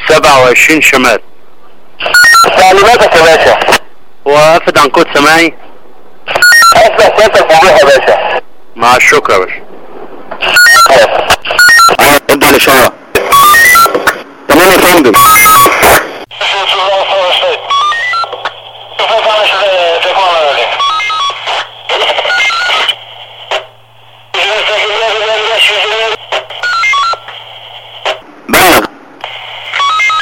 27 شمال تعليماتك يا باشا وافد عن كود سماعي اسمع سيادتك وضوح يا باشا مع الشكر يا باشا اه ادي الاشاره تمام يا فندم